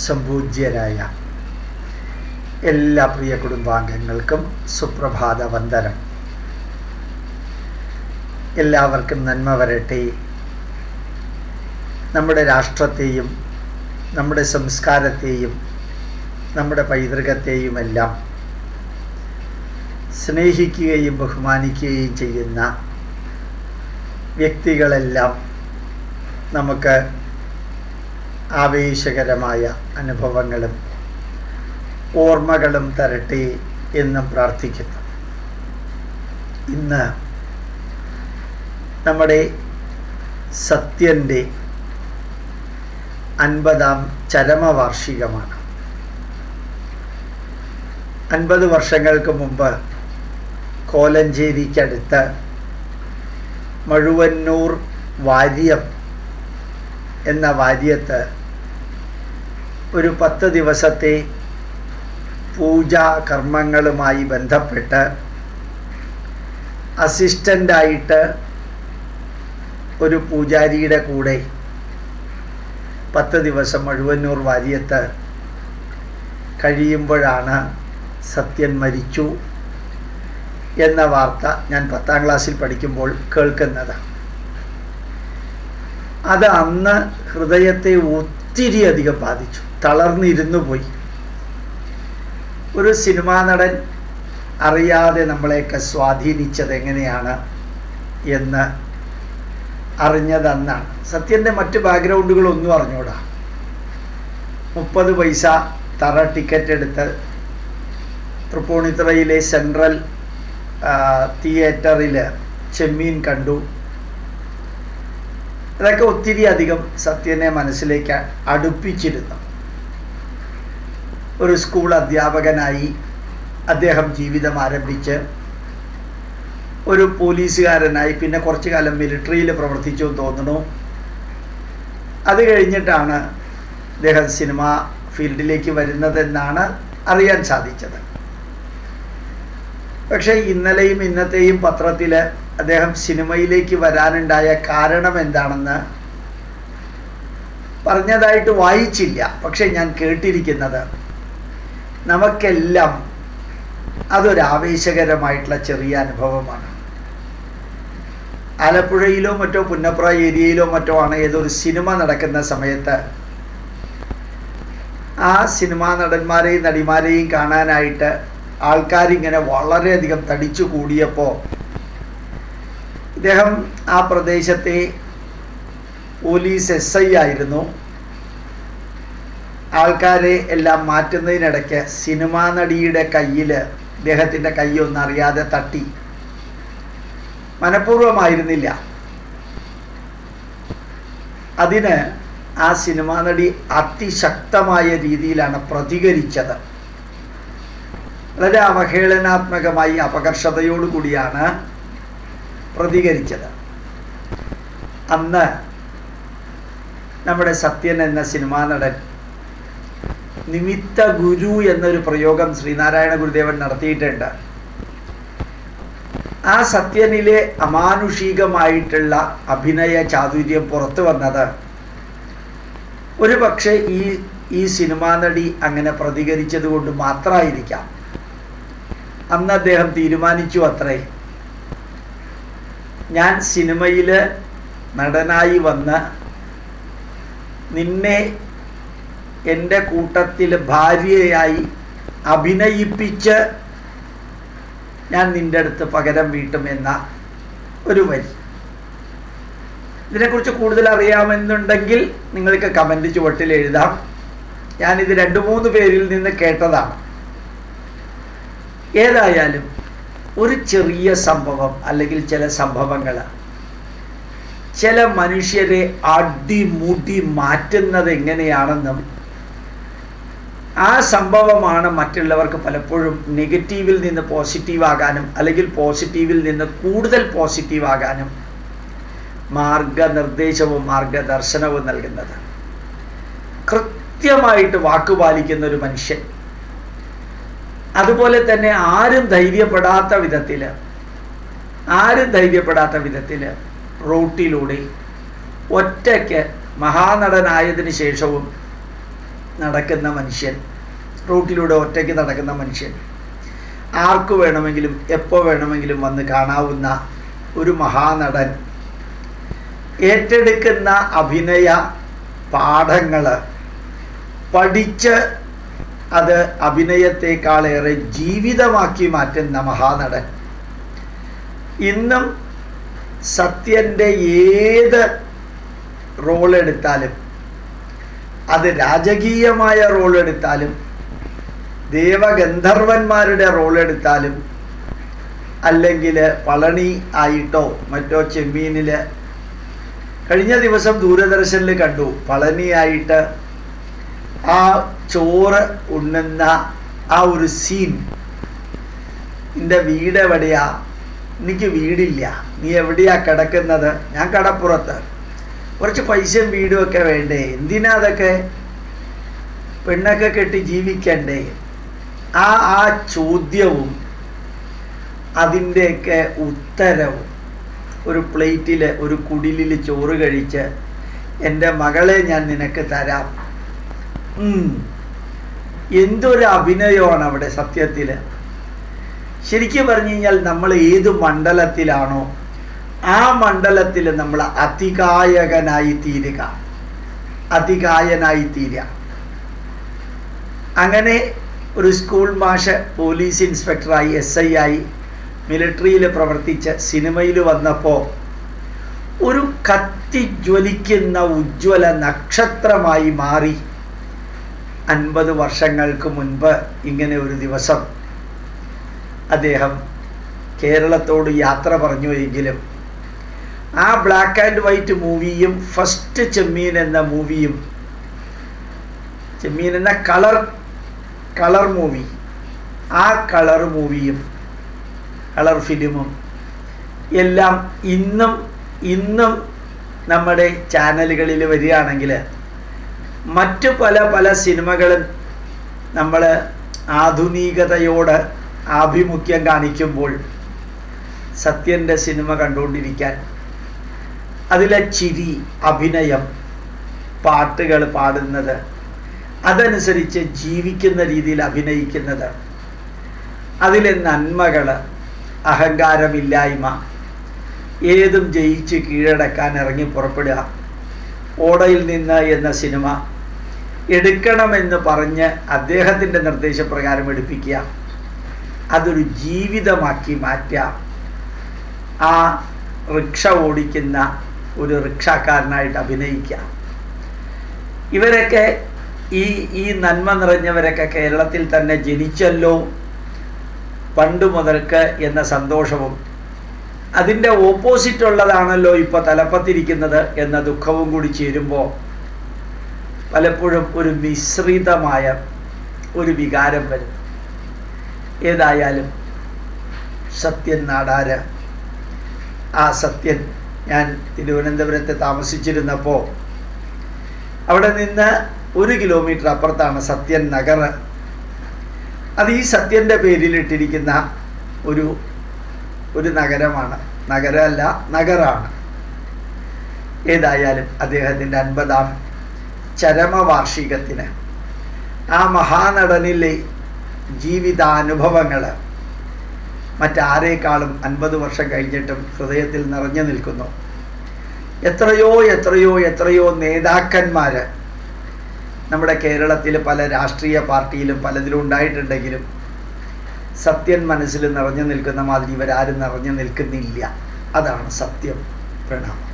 സംപൂജ്യരായ എല്ലാ പ്രിയ കുടുംബാംഗങ്ങൾക്കും സുപ്രഭാത വന്ദനം എല്ലാവർക്കും നന്മ വരട്ടെ നമ്മുടെ രാഷ്ട്രത്തെയും നമ്മുടെ സംസ്കാരത്തെയും നമ്മുടെ പൈതൃകത്തെയുമെല്ലാം സ്നേഹിക്കുകയും ബഹുമാനിക്കുകയും ചെയ്യുന്ന വ്യക്തികളെല്ലാം നമുക്ക് ആവേശകരമായ അനുഭവങ്ങളും ഓർമ്മകളും തരട്ടെ എന്നും പ്രാർത്ഥിക്കുന്നു ഇന്ന് നമ്മുടെ സത്യൻ്റെ അൻപതാം ചരമവാർഷികമാണ് അൻപത് വർഷങ്ങൾക്ക് മുമ്പ് കോലഞ്ചേരിക്കടുത്ത് മഴുവന്നൂർ വാര്യം എന്ന വാര്യത്ത് ഒരു പത്ത് ദിവസത്തെ പൂജാ കർമ്മങ്ങളുമായി ബന്ധപ്പെട്ട് അസിസ്റ്റൻ്റായിട്ട് ഒരു പൂജാരിയുടെ കൂടെ പത്ത് ദിവസം മഴുവന്നൂർ വാര്യത്ത് കഴിയുമ്പോഴാണ് സത്യൻ മരിച്ചു എന്ന വാർത്ത ഞാൻ പത്താം ക്ലാസ്സിൽ പഠിക്കുമ്പോൾ കേൾക്കുന്നത് അത് അന്ന് ഹൃദയത്തെ ഒത്തിരി അധികം ബാധിച്ചു തളർന്നിരുന്നു പോയി ഒരു സിനിമാ നടൻ അറിയാതെ നമ്മളെയൊക്കെ സ്വാധീനിച്ചത് എങ്ങനെയാണ് എന്ന് അറിഞ്ഞതന്നാണ് സത്യൻ്റെ മറ്റ് ബാക്ക്ഗ്രൗണ്ടുകളൊന്നും അറിഞ്ഞൂടാ മുപ്പത് പൈസ തറ ടിക്കറ്റ് എടുത്ത് തൃപ്പൂണിത്തുറയിലെ സെൻട്രൽ തിയേറ്ററിൽ ചെമ്മീൻ കണ്ടു അതൊക്കെ ഒത്തിരി അധികം സത്യനെ മനസ്സിലേക്ക് അടുപ്പിച്ചിരുന്നു ഒരു സ്കൂൾ അധ്യാപകനായി അദ്ദേഹം ജീവിതം ആരംഭിച്ച് ഒരു പോലീസുകാരനായി പിന്നെ കുറച്ചു കാലം മിലിറ്ററിയിൽ പ്രവർത്തിച്ചു എന്ന് തോന്നുന്നു അത് കഴിഞ്ഞിട്ടാണ് അദ്ദേഹം സിനിമ ഫീൽഡിലേക്ക് വരുന്നതെന്നാണ് അറിയാൻ സാധിച്ചത് പക്ഷേ ഇന്നലെയും ഇന്നത്തെയും പത്രത്തിൽ അദ്ദേഹം സിനിമയിലേക്ക് വരാനുണ്ടായ കാരണം എന്താണെന്ന് പറഞ്ഞതായിട്ട് വായിച്ചില്ല പക്ഷെ ഞാൻ കേട്ടിരിക്കുന്നത് നമുക്കെല്ലാം അതൊരു ആവേശകരമായിട്ടുള്ള ചെറിയ അനുഭവമാണ് ആലപ്പുഴയിലോ മറ്റോ പുന്നപ്ര ഏരിയയിലോ മറ്റോ ആണ് ഏതൊരു സിനിമ നടക്കുന്ന സമയത്ത് ആ സിനിമാ നടന്മാരെയും നടിമാരെയും കാണാനായിട്ട് ആൾക്കാരിങ്ങനെ വളരെയധികം തടിച്ചു കൂടിയപ്പോൾ ഇദ്ദേഹം ആ പ്രദേശത്തെ പോലീസ് എസ് ഐ ആയിരുന്നു ആൾക്കാരെ എല്ലാം മാറ്റുന്നതിനിടയ്ക്ക് സിനിമാ നടിയുടെ കയ്യിൽ ഇദ്ദേഹത്തിൻ്റെ കൈ ഒന്നറിയാതെ തട്ടി മനഃപൂർവ്വമായിരുന്നില്ല അതിന് ആ സിനിമാ നടി അതിശക്തമായ രീതിയിലാണ് പ്രതികരിച്ചത് വളരെ അവഹേളനാത്മകമായി അപകർഷതയോടുകൂടിയാണ് പ്രതികരിച്ചത് അന്ന് നമ്മുടെ സത്യൻ എന്ന സിനിമാ നടൻ നിമിത്ത ഗുരു എന്നൊരു പ്രയോഗം ശ്രീനാരായണ ഗുരുദേവൻ നടത്തിയിട്ടുണ്ട് ആ സത്യനിലെ അമാനുഷികമായിട്ടുള്ള അഭിനയ ചാതുര്യം പുറത്തു വന്നത് ഒരു പക്ഷേ ഈ ഈ സിനിമാ നടി അങ്ങനെ പ്രതികരിച്ചത് കൊണ്ട് മാത്രമായിരിക്കാം അന്ന് അദ്ദേഹം തീരുമാനിച്ചു അത്രേ ഞാൻ സിനിമയിൽ നടനായി വന്ന് നിന്നെ എൻ്റെ കൂട്ടത്തിൽ ഭാര്യയായി അഭിനയിപ്പിച്ച് ഞാൻ നിൻ്റെ അടുത്ത് പകരം വീട്ടും എന്ന ഒരു വരി ഇതിനെക്കുറിച്ച് കൂടുതൽ അറിയാമെന്നുണ്ടെങ്കിൽ നിങ്ങൾക്ക് കമൻറ്റ് ചുവട്ടിൽ എഴുതാം ഞാനിത് രണ്ട് മൂന്ന് പേരിൽ നിന്ന് കേട്ടതാണ് ഏതായാലും ഒരു ചെറിയ സംഭവം അല്ലെങ്കിൽ ചില സംഭവങ്ങൾ ചില മനുഷ്യരെ അടിമുടി മാറ്റുന്നത് എങ്ങനെയാണെന്നും ആ സംഭവമാണ് മറ്റുള്ളവർക്ക് പലപ്പോഴും നെഗറ്റീവിൽ നിന്ന് പോസിറ്റീവ് ആകാനും അല്ലെങ്കിൽ പോസിറ്റീവിൽ നിന്ന് കൂടുതൽ പോസിറ്റീവ് ആകാനും മാർഗനിർദ്ദേശവും മാർഗദർശനവും നൽകുന്നത് കൃത്യമായിട്ട് വാക്കുപാലിക്കുന്ന ഒരു മനുഷ്യൻ അതുപോലെ തന്നെ ആരും ധൈര്യപ്പെടാത്ത വിധത്തിൽ ആരും ധൈര്യപ്പെടാത്ത വിധത്തിൽ റോട്ടിലൂടെ ഒറ്റയ്ക്ക് മഹാനടനായതിന് ശേഷവും നടക്കുന്ന മനുഷ്യൻ റൂട്ടിലൂടെ ഒറ്റയ്ക്ക് നടക്കുന്ന മനുഷ്യൻ ആർക്ക് വേണമെങ്കിലും എപ്പോൾ വേണമെങ്കിലും വന്ന് കാണാവുന്ന ഒരു മഹാനടൻ ഏറ്റെടുക്കുന്ന അഭിനയ പാഠങ്ങൾ പഠിച്ച് അത് അഭിനയത്തെക്കാളേറെ ജീവിതമാക്കി മാറ്റുന്ന മഹാനടൻ ഇന്നും സത്യൻ്റെ ഏത് റോൾ എടുത്താലും അത് രാജകീയമായ റോൾ എടുത്താലും ദേവഗന്ധർവന്മാരുടെ റോൾ എടുത്താലും അല്ലെങ്കിൽ പളനി ആയിട്ടോ മറ്റോ ചെമ്മീനിൽ കഴിഞ്ഞ ദിവസം ദൂരദർശനിൽ കണ്ടു പളനിയായിട്ട് ആ ചോറ് ഉണ്ണുന്ന ആ ഒരു സീൻ നിന്റെ വീട് എവിടെയാ എനിക്ക് വീടില്ല നീ എവിടെയാ കിടക്കുന്നത് ഞാൻ കടപ്പുറത്ത് കുറച്ച് പൈസയും വീടും ഒക്കെ വേണ്ടേ എന്തിനാ അതൊക്കെ പെണ്ണൊക്കെ കെട്ടി ജീവിക്കണ്ടേ ആ ആ ചോദ്യവും അതിൻ്റെയൊക്കെ ഉത്തരവും ഒരു പ്ലേറ്റിൽ ഒരു കുടിലിൽ ചോറ് കഴിച്ച് എൻ്റെ മകളെ ഞാൻ നിനക്ക് തരാം ഉം. എന്തൊരു അഭിനയമാണ് അവിടെ സത്യത്തിൽ ശരിക്കും പറഞ്ഞു കഴിഞ്ഞാൽ നമ്മൾ ഏത് മണ്ഡലത്തിലാണോ ആ മണ്ഡലത്തിൽ നമ്മൾ അതികായകനായി തീരുക അതികായനായി തീരുക അങ്ങനെ ഒരു സ്കൂൾ മാഷ് പോലീസ് ഇൻസ്പെക്ടറായി എസ് ഐ ആയി മിലിറ്ററിയിൽ പ്രവർത്തിച്ച് സിനിമയിൽ വന്നപ്പോൾ ഒരു കത്തി ജ്വലിക്കുന്ന ഉജ്ജ്വല നക്ഷത്രമായി മാറി അൻപത് വർഷങ്ങൾക്ക് മുൻപ് ഇങ്ങനെ ഒരു ദിവസം അദ്ദേഹം കേരളത്തോട് യാത്ര പറഞ്ഞു എങ്കിലും ആ ബ്ലാക്ക് ആൻഡ് വൈറ്റ് മൂവിയും ഫസ്റ്റ് ചെമ്മീൻ എന്ന മൂവിയും ചെമ്മീൻ എന്ന കളർ കളർ മൂവി ആ കളർ മൂവിയും കളർ ഫിലിമും എല്ലാം ഇന്നും ഇന്നും നമ്മുടെ ചാനലുകളിൽ വരികയാണെങ്കിൽ മറ്റു പല പല സിനിമകളും നമ്മൾ ആധുനികതയോട് ആഭിമുഖ്യം കാണിക്കുമ്പോൾ സത്യൻ്റെ സിനിമ കണ്ടുകൊണ്ടിരിക്കാൻ അതിലെ ചിരി അഭിനയം പാട്ടുകൾ പാടുന്നത് അതനുസരിച്ച് ജീവിക്കുന്ന രീതിയിൽ അഭിനയിക്കുന്നത് അതിലെ നന്മകൾ അഹങ്കാരമില്ലായ്മ ഏതും ജയിച്ച് കീഴടക്കാൻ ഇറങ്ങി പുറപ്പെടുക ഓടയിൽ നിന്ന് എന്ന സിനിമ എടുക്കണമെന്ന് പറഞ്ഞ് അദ്ദേഹത്തിൻ്റെ നിർദ്ദേശപ്രകാരം എടുപ്പിക്കുക അതൊരു ജീവിതമാക്കി മാറ്റുക ആ റിക്ഷ ഓടിക്കുന്ന ഒരു റിക്ഷക്കാരനായിട്ട് അഭിനയിക്കുക ഇവരൊക്കെ ഈ ഈ നന്മ നിറഞ്ഞവരൊക്കെ കേരളത്തിൽ തന്നെ ജനിച്ചല്ലോ പണ്ട് മുതൽക്ക് എന്ന സന്തോഷവും അതിൻ്റെ ഓപ്പോസിറ്റ് ഉള്ളതാണല്ലോ ഇപ്പോൾ തലപ്പത്തിരിക്കുന്നത് എന്ന ദുഃഖവും കൂടി ചേരുമ്പോൾ പലപ്പോഴും ഒരു മിശ്രിതമായ ഒരു വികാരം വരും ഏതായാലും സത്യൻ നാടാര് ആ സത്യൻ ഞാൻ തിരുവനന്തപുരത്ത് താമസിച്ചിരുന്നപ്പോൾ അവിടെ നിന്ന് ഒരു കിലോമീറ്റർ അപ്പുറത്താണ് സത്യൻ നഗർ അത് ഈ സത്യൻ്റെ പേരിലിട്ടിരിക്കുന്ന ഒരു ഒരു നഗരമാണ് നഗരമല്ല നഗറാണ് ഏതായാലും അദ്ദേഹത്തിൻ്റെ അൻപതാം ചരമവാർഷികത്തിന് ആ മഹാനടനിലെ ജീവിതാനുഭവങ്ങൾ മറ്റാരേക്കാളും അൻപത് വർഷം കഴിഞ്ഞിട്ടും ഹൃദയത്തിൽ നിറഞ്ഞു നിൽക്കുന്നു എത്രയോ എത്രയോ എത്രയോ നേതാക്കന്മാർ നമ്മുടെ കേരളത്തിൽ പല രാഷ്ട്രീയ പാർട്ടിയിലും പലതിലും ഉണ്ടായിട്ടുണ്ടെങ്കിലും സത്യൻ മനസ്സിൽ നിറഞ്ഞു നിൽക്കുന്ന മാതിരി ഇവരാരും നിറഞ്ഞു നിൽക്കുന്നില്ല അതാണ് സത്യം പ്രണാമം